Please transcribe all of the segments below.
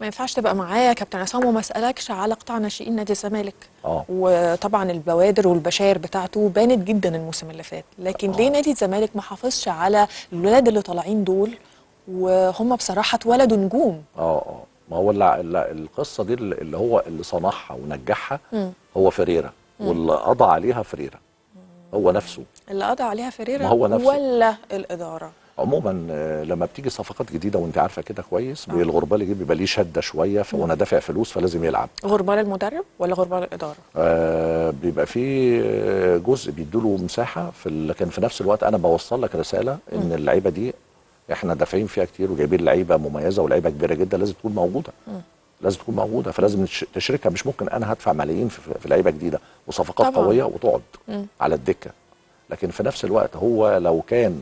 ما ينفعش تبقى معايا يا كابتن عصام وما اسالكش على قطاع ناشئين نادي الزمالك اه وطبعا البوادر والبشاير بتاعته بانت جدا الموسم اللي فات لكن ليه نادي الزمالك ما حافظش على الولاد اللي طالعين دول وهم بصراحه اتولدوا نجوم اه اه ما هو اللي اللي القصه دي اللي اللي هو اللي صنعها ونجحها هو فريرا واللي قضى عليها فريرا هو نفسه اللي قضى عليها فريرا ما هو نفسه. ولا الاداره عموما آه، لما بتيجي صفقات جديده وانت عارفه كده كويس الغربال يجي بيبقى ليه شده شويه فانا دافع فلوس فلازم يلعب غربال المدرب ولا غربال الاداره آه بيبقى في آه، جزء بيدوله مساحه في ال- لكن في نفس الوقت انا بوصل لك رساله ان اللعيبه دي احنا دافعين فيها كتير وجايبين لعيبه مميزه ولعيبه كبيره جدا لازم تكون موجوده لازم تكون موجوده فلازم نش- تشركها مش ممكن انا هدفع ملايين في, في لعيبه جديده وصفقات طبعاً. قويه وتقعد على الدكه لكن في نفس الوقت هو لو كان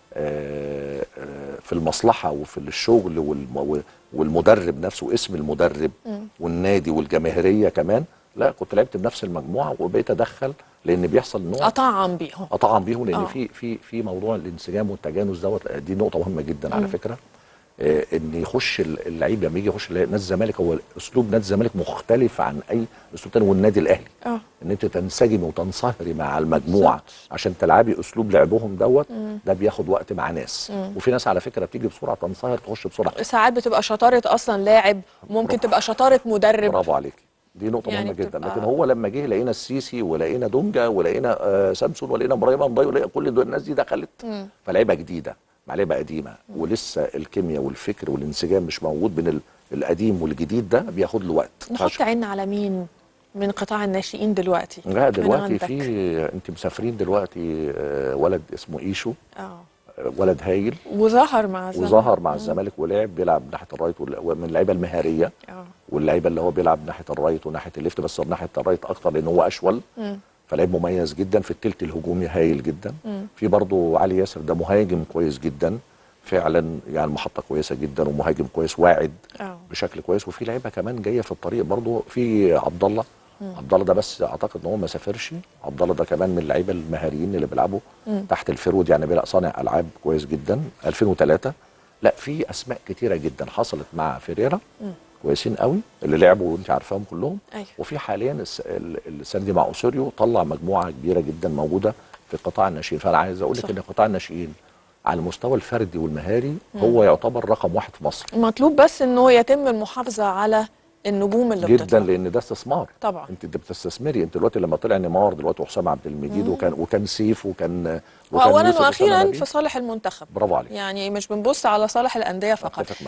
آه، آه، في المصلحه وفي الشغل والم- والمدرب نفسه اسم المدرب والنادي والجماهيريه كمان لا كنت لعبت بنفس المجموعه وبقيت ادخل لان بيحصل نوع اطعم بيهم اطعم بيهم لان آه. في في في موضوع الانسجام والتجانس دوت دي نقطه مهمه جدا على فكره آه، ان يخش اللعيب لما يجي يخش نادي الزمالك هو اسلوب نادي الزمالك مختلف عن اي اسلوب تاني والنادي الاهلي اه ان انت تنسجمي وتنصهري مع المجموعه بالظبط. عشان تلعبي اسلوب لعبهم دوت ده بياخد وقت مع ناس وفي ناس على فكره بتيجي بسرعه تنصهر تخش بسرعه ساعات بتبقى شطاره اصلا لاعب ممكن برافو. تبقى شطاره مدرب برافو عليك دي نقطة يعني مهمة جدا بتبقى- لكن هو لما جه لقينا السيسي ولقينا دونجا ولقينا آه سامسون ولقينا ابراهيم امضاي ولقينا كل دول الناس دي دخلت فلعيبة جديدة مع لعيبة قديمة ولسه الكيمياء والفكر والانسجام مش موجود بين ال- القديم والجديد ده بياخد له وقت نحط عيننا على مين من قطاع الناشئين دلوقتي لا من دلوقتي عندك. في انت مسافرين دلوقتي آه، ولد اسمه ايشو اه آه، ولد هايل وظهر مع الزمالك. وظهر مع الزمالك ولعب بيلعب ناحيه الرايت وال- ومن اللعيبه المهاريه اه واللعيبه اللي هو بيلعب ناحيه الرايت وناحيه الليفت بس ناحيه الرايت اكتر لان هو اشول فلعيب مميز جدا في التلت الهجومي هايل جدا في برضه علي ياسر ده مهاجم كويس جدا فعلا يعني محطه كويسه جدا ومهاجم كويس واعد اه بشكل كويس وفي لعيبه كمان جايه في الطريق برضه في عبد الله عبد الله ده بس اعتقد ان هو ما سافرش عبد الله ده كمان من اللعيبه المهاريين اللي بيلعبوا تحت الفرود يعني بيلعب صانع العاب كويس جدا 2003 لا في اسماء كتيره جدا حصلت مع فيريرا كويسين قوي اللي لعبوا وانت عارفاهم كلهم أيوة. وفي حاليا الس- ال- السنه دي مع اوسوريو طلع مجموعه كبيره جدا موجوده في قطاع الناشئين فانا عايز اقول صح. لك ان قطاع الناشئين على المستوى الفردي والمهاري هو يعتبر رقم واحد في مصر مطلوب بس انه يتم المحافظه على النجوم اللي جدا بتطلع لان ده استثمار طبعا. انت ده بتستثمري انت دلوقتي لما طلع نيمار دلوقتي وحسام عبد المجيد وكان وكان سيف وكان وكان واولا يوسف أسامة واخيرا نبيل. في صالح المنتخب برافو عليك يعني مش بنبص على صالح الانديه فقط أتفق